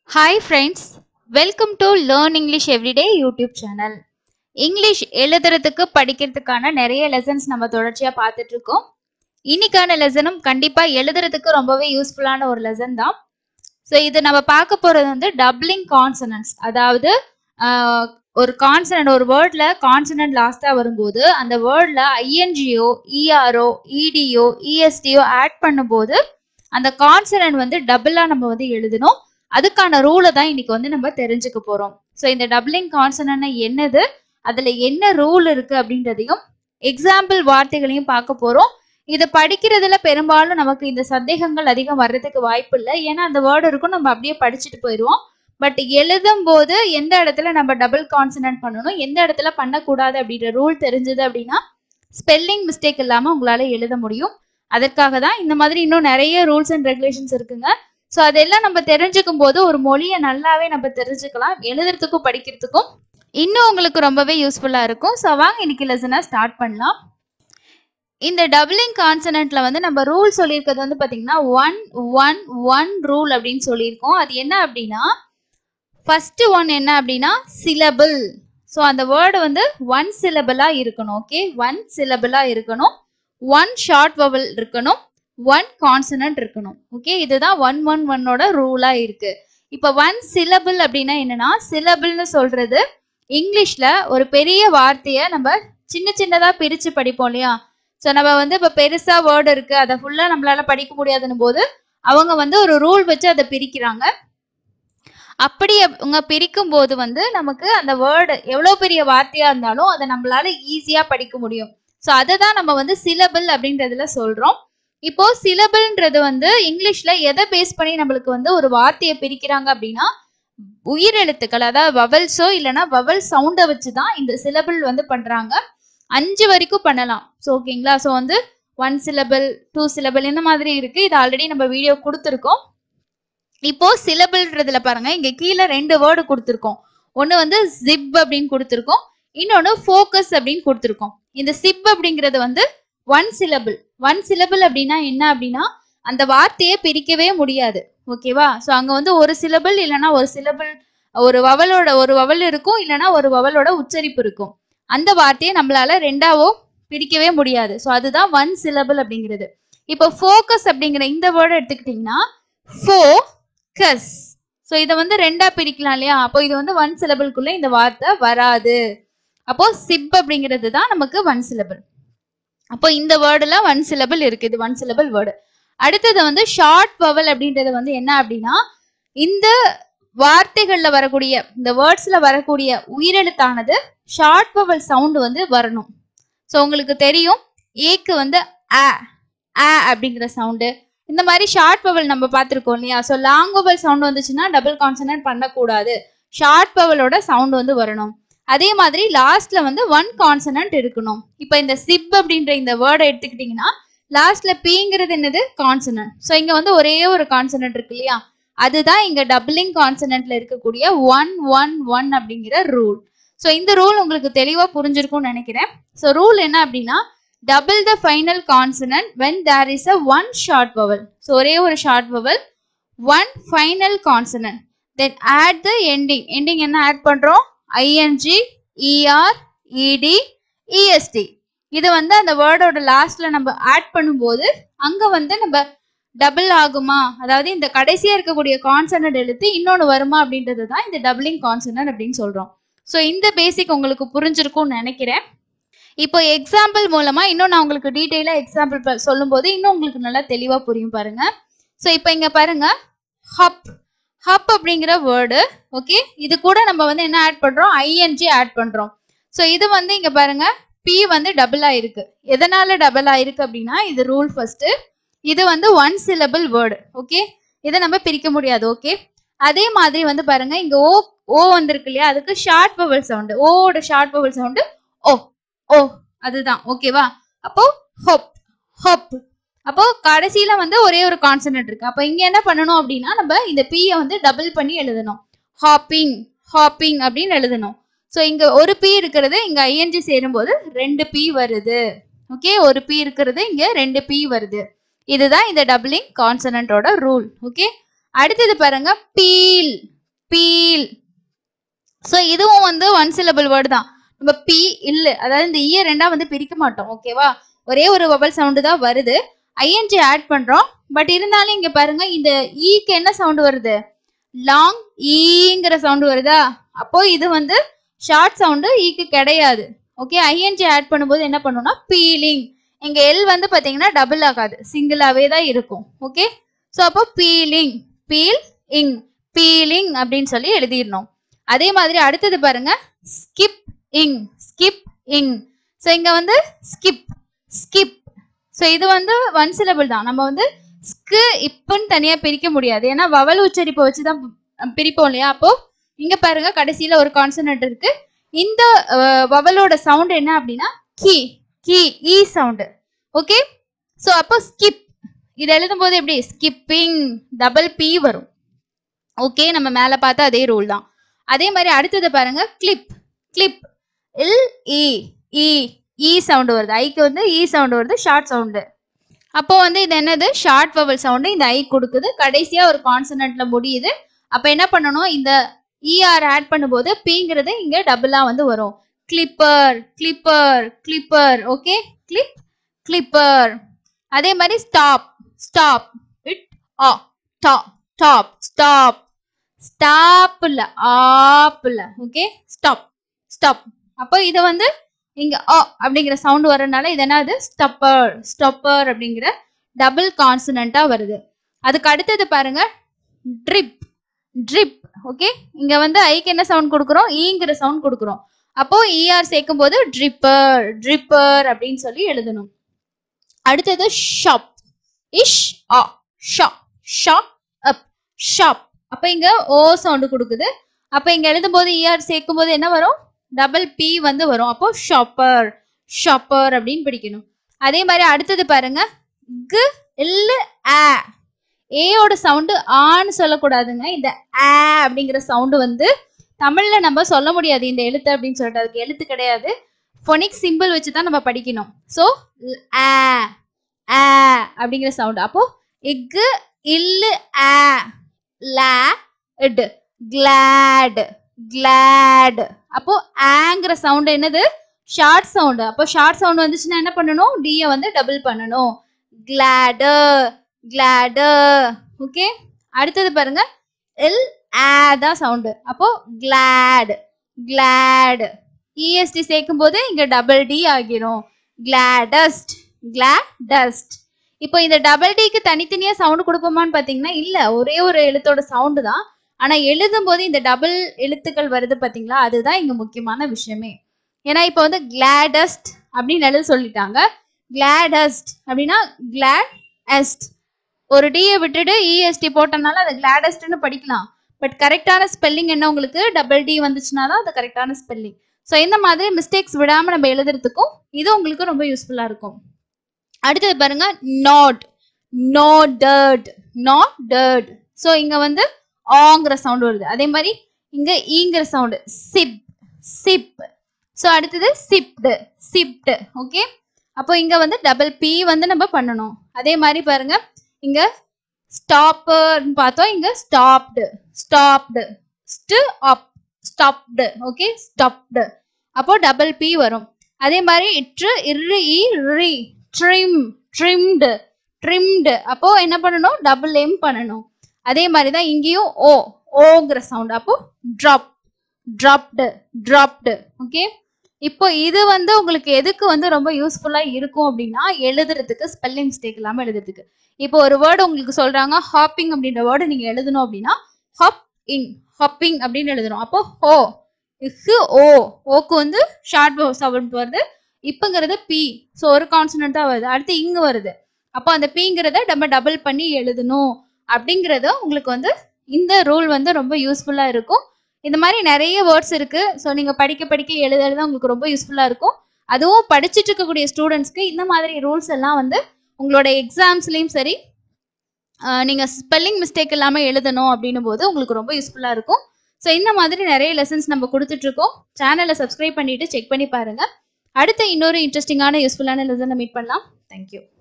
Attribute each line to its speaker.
Speaker 1: hi friends welcome to learn English everyday YouTube channel English எழுதுறதுக்கு படிக்கிறதுக்கான நிறைய lessons நம்ம தொடர்ச்சியாக பார்த்துட்டு இருக்கோம் இன்னைக்கான லெசனும் கண்டிப்பாக எழுதுறதுக்கு ரொம்பவே யூஸ்ஃபுல்லான ஒரு லெசன் தான் ஸோ இது நம்ம பார்க்க போகிறது வந்து டப்ளிங் கான்சனன்ஸ் அதாவது ஆஹ், ஒரு கான்சனன்ட் ஒரு வேர்டில் கான்சனன்ட் லாஸ்ட்டாக வரும்போது அந்த வேர்டில் ஐஎன்ஜிஓ இஆர்ஓ இடிஓ இஎஸ்டிஓ ஆட் பண்ணும்போது அந்த கான்சனன்ட் வந்து டபுளாக நம்ம வந்து எழுதணும் அதுக்கான ரூலை தான் இன்னைக்கு வந்து நம்ம தெரிஞ்சுக்க போறோம் ஸோ இந்த டபுளிங் கான்சனன்ட் என்னது அதுல என்ன ரூல் இருக்கு அப்படின்றதையும் எக்ஸாம்பிள் வார்த்தைகளையும் பார்க்க போறோம் இதை படிக்கிறதுல பெரும்பாலும் நமக்கு இந்த சந்தேகங்கள் அதிகம் வர்றதுக்கு வாய்ப்பு இல்லை ஏன்னா அந்த வேர்டு இருக்கும் நம்ம அப்படியே படிச்சுட்டு போயிடுவோம் பட் எழுதும் போது எந்த இடத்துல நம்ம டபுள் கான்சனன்ட் பண்ணணும் எந்த இடத்துல பண்ணக்கூடாது அப்படின்ற ரூல் தெரிஞ்சது அப்படின்னா ஸ்பெல்லிங் மிஸ்டேக் இல்லாம உங்களால எழுத முடியும் அதற்காக தான் இந்த மாதிரி இன்னும் நிறைய ரூல்ஸ் அண்ட் ரெகுலேஷன்ஸ் இருக்குங்க ஸோ அதெல்லாம் நம்ம தெரிஞ்சுக்கும் போது ஒரு மொழியை நல்லாவே நம்ம தெரிஞ்சுக்கலாம் எழுதுறதுக்கும் படிக்கிறதுக்கும் இன்னும் உங்களுக்கு ரொம்பவே யூஸ்ஃபுல்லாக இருக்கும் ஸோ வாங்க இன்னைக்கு லெசனை ஸ்டார்ட் பண்ணலாம் இந்த டபுளிங் கான்சனன்ட்ல வந்து நம்ம ரூல் சொல்லியிருக்கிறது வந்து பார்த்தீங்கன்னா ஒன் ஒன் ஒன் ரூல் அப்படின்னு சொல்லியிருக்கோம் அது என்ன அப்படின்னா ஃபர்ஸ்ட் ஒன் என்ன அப்படின்னா சிலபிள் ஸோ அந்த வேர்டு வந்து ஒன் சிலபிளாக இருக்கணும் ஓகே ஒன் சிலபிளாக இருக்கணும் ஒன் ஷார்ட் வவல் இருக்கணும் ஒன் கான்சனன்ட் இருக்கணும் ஓகே இதுதான் ஒன் ஒன் ஒன்னோட ரூலா இருக்கு இப்போ ஒன் சிலபிள் அப்படின்னா என்னன்னா சிலபிள்னு சொல்றது இங்கிலீஷ்ல ஒரு பெரிய வார்த்தையை நம்ம சின்ன சின்னதா பிரிச்சு படிப்போம் இல்லையா ஸோ நம்ம வந்து இப்போ பெருசா வேர்டு இருக்கு அதை ஃபுல்லா நம்மளால படிக்க முடியாதுன்னு போது அவங்க வந்து ஒரு ரூல் வச்சு அதை பிரிக்கிறாங்க அப்படி அவங்க பிரிக்கும் போது வந்து நமக்கு அந்த வேர்டு எவ்வளோ பெரிய வார்த்தையா இருந்தாலும் அதை நம்மளால ஈஸியா படிக்க முடியும் ஸோ அதை தான் நம்ம வந்து சிலபிள் அப்படின்றதுல சொல்றோம் இப்போ சிலபிள்ன்றது வந்து இங்கிலீஷ்ல எதை பேஸ் பண்ணி நம்மளுக்கு வந்து ஒரு வார்த்தையை பிரிக்கிறாங்க அப்படின்னா உயிரெழுத்துக்கள் அதாவது வவல்ஸோ இல்லைன்னா வவல் சவுண்டை வச்சு தான் இந்த சிலபிள் வந்து பண்றாங்க அஞ்சு வரைக்கும் பண்ணலாம் ஸோ ஓகேங்களா ஸோ வந்து ஒன் சிலபிள் டூ சிலபிள் இந்த மாதிரி இருக்கு இது ஆல்ரெடி நம்ம வீடியோ கொடுத்துருக்கோம் இப்போ சிலபிள்ன்றதுல பாருங்க இங்க கீழே ரெண்டு வேர்டு கொடுத்துருக்கோம் ஒன்று வந்து ஜிப் அப்படின்னு கொடுத்துருக்கோம் இன்னொன்று ஃபோக்கஸ் அப்படின்னு கொடுத்துருக்கோம் இந்த சிப் அப்படிங்கிறது வந்து ஒன் சிலபிள் ஒன் சிலபிள் அப்படின்னா என்ன அப்படின்னா அந்த வார்த்தையை பிரிக்கவே முடியாது ஓகேவா ஸோ அங்கே வந்து ஒரு சிலபிள் இல்லைன்னா ஒரு சிலபிள் ஒரு வவலோட ஒரு வவல் இருக்கும் இல்லைன்னா ஒரு வவலோட உச்சரிப்பு இருக்கும் அந்த வார்த்தையை நம்மளால ரெண்டாவோ பிரிக்கவே முடியாது ஸோ அதுதான் ஒன் சிலபிள் அப்படிங்கிறது இப்போ ஃபோக்கஸ் அப்படிங்கிற இந்த வேர்டு எடுத்துக்கிட்டிங்கன்னா ஃபோ கஸ் ஸோ இதை வந்து ரெண்டா பிரிக்கலாம் இல்லையா அப்போ இது வந்து ஒன் சிலபிள்குள்ள இந்த வார்த்தை வராது அப்போ சிப் அப்படிங்கிறது தான் நமக்கு ஒன் சிலபிள் அப்போ இந்த வேர்டுல ஒன் சிலபிள் இருக்கு இது ஒன் சிலபிள் வேர்டு அடுத்தது வந்து ஷார்ட் வவல் அப்படின்றது வந்து என்ன அப்படின்னா இந்த வார்த்தைகள்ல வரக்கூடிய இந்த வேர்ட்ஸ்ல வரக்கூடிய உயிரெழுத்தானது ஷார்ட் வவல் சவுண்ட் வந்து வரணும் ஸோ உங்களுக்கு தெரியும் ஏக்கு வந்து அ அ அப்படிங்கிற சவுண்டு இந்த மாதிரி ஷார்ட் வவல் நம்ம பார்த்துருக்கோம் இல்லையா ஸோ லாங் வவல் சவுண்ட் வந்துச்சுன்னா டபுள் கான்சனன்ட் பண்ணக்கூடாது ஷார்ட் வவலோட சவுண்ட் வந்து வரணும் அதே மாதிரி லாஸ்ட்ல வந்து ஒன் கான்சனன்ட் இருக்கணும் இப்போ இந்த சிப் அப்படின்ற இந்த வேர்டை எடுத்துக்கிட்டிங்கன்னா லாஸ்ட்ல பிங்கிறது என்னது கான்சனன்ட் ஸோ இங்க வந்து ஒரே ஒரு கான்சனன்ட் இருக்கு இல்லையா அதுதான் இங்க டபுளிங் கான்சனன்ட்ல இருக்கக்கூடிய ஒன் ஒன் ஒன் அப்படிங்கிற ரூல் ஸோ இந்த ரூல் உங்களுக்கு தெளிவா புரிஞ்சிருக்கும்னு நினைக்கிறேன் ஸோ ரூல் என்ன அப்படின்னா double the final consonant when there is a one short vowel so ஒரே ஒரு short vowel one final consonant then add the ending ending என்ன ஆட் பண்றோம் ஐஎன்ஜி இஆர் இடி இஎஸ்டி இது வந்து அந்த வேர்டோட லாஸ்ட்ல நம்ம ஆட் பண்ணும்போது அங்க வந்து நம்ம டபுள் ஆகுமா அதாவது இந்த கடைசியா இருக்கக்கூடிய கான்சனன்ட் எழுத்து இன்னொன்று வருமா அப்படின்றது தான் இந்த டபுளிங் கான்சனன்ட் அப்படின்னு சொல்றோம் ஸோ இந்த பேசிக் உங்களுக்கு புரிஞ்சிருக்கும்னு நினைக்கிறேன் இப்போ எக்ஸாம்பிள் மூலமா இன்னும் நான் உங்களுக்கு டீட்டெயிலா எக்ஸாம்பிள் சொல்லும்போது இன்னும் உங்களுக்கு நல்லா தெளிவா புரியும் பாருங்க ஸோ இப்போ இங்க பாருங்க ஹப் ஹப் அப்படிங்கிற வேர்டு ஓகே இது கூட நம்ம வந்து என்ன ஆட் பண்றோம் ஐஎன்ஜி ஆட் பண்றோம் ஸோ இது வந்து இங்க பாருங்க பி வந்து டபுள் ஆயிருக்கு எதனால டபுள் ஆயிருக்கு அப்படின்னா இது ரூல் ஃபர்ஸ்ட் இது வந்து ஒன் சிலபிள் வேர்டு ஓகே இதை நம்ம பிரிக்க முடியாது ஓகே அதே மாதிரி வந்து பாருங்க இங்க ஓ ஓ வந்திருக்கு இல்லையா அதுக்கு ஷார்ட் பவல் சவுண்டு ஓட short vowel sound O O அதுதான் ஓகேவா அப்போ ஹொப் ஹொப் அப்போ கடைசியில வந்து ஒரே ஒரு கான்சனன்ட் இருக்கு அப்போ இங்க என்ன பண்ணணும் அப்படின்னா நம்ம இந்த பியை வந்து டபுள் பண்ணி எழுதணும் ஹாப்பிங் ஹாப்பிங் அப்படின்னு எழுதணும் ஸோ இங்க ஒரு பி இருக்கிறது இங்க ஐஎன்ஜி சேரும்போது ரெண்டு பி வருது ஓகே ஒரு பி இருக்கிறது இங்க ரெண்டு பி வருது இதுதான் இந்த டபுளிங் கான்சனன்ட்டோட ரூல் ஓகே அடுத்தது பாருங்க பீல் பீல் ஸோ இதுவும் வந்து ஒன் சிலபிள் வேர்டு தான் நம்ம பி இல்ல அதாவது இந்த ஈய ரெண்டா வந்து பிரிக்க மாட்டோம் ஓகேவா ஒரே ஒரு வபல் சவுண்டு தான் வருது ஐஎன்ஜி ஆட் பண்றோம் பட் இருந்தாலும் இங்க பாருங்க இந்த ஈக்கு என்ன சவுண்ட் வருது லாங் ஈங்கிற சவுண்ட் வருதா அப்போ இது வந்து ஷார்ட் சவுண்டு ஈக்கு கிடையாது ஓகே ஐஎன்ஜி ஆட் பண்ணும்போது என்ன பண்ணும்னா பீலிங் இங்க எல் வந்து பாத்தீங்கன்னா டபுள் ஆகாது சிங்கிளாவே தான் இருக்கும் ஓகே ஸோ அப்போ பீலிங் பீல் இங் பீலிங் அப்படின்னு சொல்லி எழுதிடணும் அதே மாதிரி அடுத்தது பாருங்க ஸ்கிப் இங் ஸ்கிப் இங் ஸோ இங்க வந்து ஸ்கிப் ஸ்கிப் ஸோ இது வந்து ஒன் சிலபிள் தான் நம்ம வந்து ஸ்கு இப்புன்னு தனியா பிரிக்க முடியாது ஏன்னா வவல் உச்சரிப்பை வச்சு தான் பிரிப்போம் இல்லையா அப்போ இங்க பாருங்க கடைசியில ஒரு கான்சனன்ட் இருக்கு இந்த அஹ், வவலோட சவுண்ட் என்ன அப்படின்னா கி கி இ சவுண்டு ஓகே ஸோ அப்போ ஸ்கிப் இது எழுதும் போது எப்படி ஸ்கிப்பிங் டபுள் பி வரும் ஓகே நம்ம மேலே பார்த்தா அதே ரூல் தான் அதே மாதிரி அடுத்தது பாருங்க கிளிப் கிளிப் இல் இ இ இ சவுண்டு வருது ஐக்கு வந்து இ சவுண்டு வருது ஷார்ட் சவுண்டு அப்போ வந்து இது என்னது ஷார்ட் வவல் சவுண்டு இந்த ஐ கொடுக்குது கடைசியா ஒரு கான்சனன்ட்ல முடியுது அப்போ என்ன பண்ணணும் இந்த இஆர் ஆட் பண்ணும்போது பிங்கிறது இங்க டபுளா வந்து வரும் clipper clipper clipper okay clip clipper அதே மாதிரி ஸ்டாப் ஸ்டாப் இட் ஆ டாப் டாப் ஸ்டாப் ஸ்டாப் இல்ல ஆப் இல்ல ஓகே ஸ்டாப் ஸ்டாப் அப்போ இது வந்து இங்க ஆ அப்படிங்கிற சவுண்ட் வரனால இது என்னது ஸ்டப்பர் ஸ்டப்பர் அப்படிங்கிற டபுள் கான்சனண்டா வருது அதுக்கு அடுத்தது பாருங்க ட்ரிப் ட்ரிப் ஓகே இங்க வந்து ஐக்கு என்ன சவுண்ட் கொடுக்குறோம் ஈங்கிற சவுண்ட் கொடுக்குறோம் அப்போ இஆர் சேர்க்கும் போது ட்ரிப்பர் ட்ரிப்பர் அப்படின்னு சொல்லி எழுதணும் அடுத்தது ஷாப் இஷ் ஆ ஷாப் ஷாப் அப் ஷாப் அப்ப இங்க ஓ சவுண்ட் கொடுக்குது அப்ப இங்க எழுதும் போது இஆர் சேர்க்கும் போது என்ன வரும் டபுள் பி வந்து வரும் அப்போ ஷாப்பர் ஷாப்பர் அப்படின்னு பிடிக்கணும் அதே மாதிரி அடுத்தது பாருங்க கு இல்லு ஆ ஏயோட சவுண்டு ஆன்னு சொல்லக்கூடாதுங்க இந்த ஆ அப்படிங்கிற சவுண்டு வந்து தமிழ்ல நம்ம சொல்ல முடியாது இந்த எழுத்து அப்படின்னு சொல்லிட்டு அதுக்கு எழுத்து கிடையாது ஃபொனிக் சிம்பிள் வச்சு தான் நம்ம படிக்கணும் ஸோ ஆ ஆ அப்படிங்கிற சவுண்டு அப்போ எக்கு இல்லு ஆ லா இட் கிளாட் கிளாட் அப்போ ஆங்கிற சவுண்ட் என்னது ஷார்ட் சவுண்டு அப்போ ஷார்ட் சவுண்ட் வந்துச்சுன்னா என்ன பண்ணணும் டியை வந்து டபுள் பண்ணணும் கிளாடு கிளாடு ஓகே அடுத்தது பாருங்க எல் ஆ தான் சவுண்டு அப்போ கிளாட் கிளாட் இஎஸ்டி சேர்க்கும் போது இங்க டபுள் டி ஆகிரும் கிளாடஸ்ட் கிளாடஸ்ட் இப்போ இந்த டபுள் டிக்கு தனித்தனியா சவுண்ட் கொடுப்போமான்னு பாத்தீங்கன்னா இல்ல ஒரே ஒரு எழுத்தோட சவுண்டு தான் ஆனா எழுதும் போது இந்த டபுள் எழுத்துக்கள் வருது பாத்தீங்களா அதுதான் இங்க முக்கியமான விஷயமே ஏன்னா இப்போ வந்து கிளாடஸ்ட் அப்படின்னு எழுத சொல்லிட்டாங்க கிளாடஸ்ட் அப்படின்னா கிளாட் எஸ்ட் ஒரு டியை விட்டுட்டு இஎஸ்டி போட்டனால அது கிளாடஸ்ட்னு படிக்கலாம் பட் கரெக்டான ஸ்பெல்லிங் என்ன உங்களுக்கு டபுள் டி வந்துச்சுன்னா தான் அது கரெக்டான ஸ்பெல்லிங் ஸோ இந்த மாதிரி மிஸ்டேக்ஸ் விடாம நம்ம எழுதுறதுக்கும் இது உங்களுக்கு ரொம்ப யூஸ்ஃபுல்லா இருக்கும் அடுத்தது பாருங்க not no dirt not dirt so இங்க வந்து ஆங்கிற சவுண்ட் வருது அதே மாதிரி இங்க ஈங்கிற சவுண்டு சிப் சிப் ஸோ அடுத்தது சிப்டு சிப்டு ஓகே அப்போ இங்க வந்து டபுள் பி வந்து நம்ம பண்ணணும் அதே மாதிரி பாருங்க இங்க ஸ்டாப்பர்னு பார்த்தோம் இங்க ஸ்டாப்டு ஸ்டாப்டு ஸ்டு அப் ஸ்டாப்டு ஓகே ஸ்டாப்டு அப்போ டபுள் பி வரும் அதே மாதிரி இற்று இரு இ ரி ட்ரிம் ட்ரிம்டு ட்ரிம்டு அப்போ என்ன பண்ணணும் டபுள் எம் பண்ணணும் அதே மாதிரி தான் இங்கேயும் ஓ ஓங்கிற சவுண்ட் அப்போ ட்ராப் ட்ராப்டு ட்ராப்டு ஓகே இப்போ இது வந்து உங்களுக்கு எதுக்கு வந்து ரொம்ப யூஸ்ஃபுல்லா இருக்கும் அப்படின்னா எழுதுறதுக்கு ஸ்பெல்லிங் மிஸ்டேக் இல்லாம எழுதுறதுக்கு இப்போ ஒரு வேர்டு உங்களுக்கு சொல்றாங்க ஹாப்பிங் அப்படின்ற வேர்டு நீங்க எழுதணும் அப்படின்னா ஹாப் இங் ஹாப்பிங் அப்படின்னு எழுதணும் அப்போ ஹோ இஹு ஓ ஓக்கு வந்து ஷார்ட் சவுண்ட் வருது இப்பங்கிறது பி ஸோ ஒரு கான்சனன்ட் தான் வருது அடுத்து இங்க வருது அப்போ அந்த பிங்கிறத நம்ம டபுள் பண்ணி எழுதணும் அப்படிங்கிறத உங்களுக்கு வந்து இந்த ரூல் வந்து ரொம்ப யூஸ்ஃபுல்லா இருக்கும் இந்த மாதிரி நிறைய வேர்ட்ஸ் இருக்கு ஸோ நீங்க படிக்க படிக்க எழுத எழுத உங்களுக்கு ரொம்ப யூஸ்ஃபுல்லா இருக்கும் அதுவும் படிச்சுட்டு இருக்கக்கூடிய ஸ்டூடெண்ட்ஸ்க்கு இந்த மாதிரி ரூல்ஸ் எல்லாம் வந்து உங்களோட எக்ஸாம்ஸ்லயும் சரி ஆஹ் நீங்க ஸ்பெல்லிங் மிஸ்டேக் இல்லாம எழுதணும் அப்படின்னும் போது உங்களுக்கு ரொம்ப யூஸ்ஃபுல்லா இருக்கும் ஸோ இந்த மாதிரி நிறைய லெசன்ஸ் நம்ம கொடுத்துட்டு இருக்கோம் சேனலை சப்ஸ்கிரைப் பண்ணிட்டு செக் பண்ணி பாருங்க அடுத்த இன்னொரு இன்ட்ரெஸ்டிங்கான யூஸ்ஃபுல்லான லெசனை மீட் பண்ணலாம் தேங்க்யூ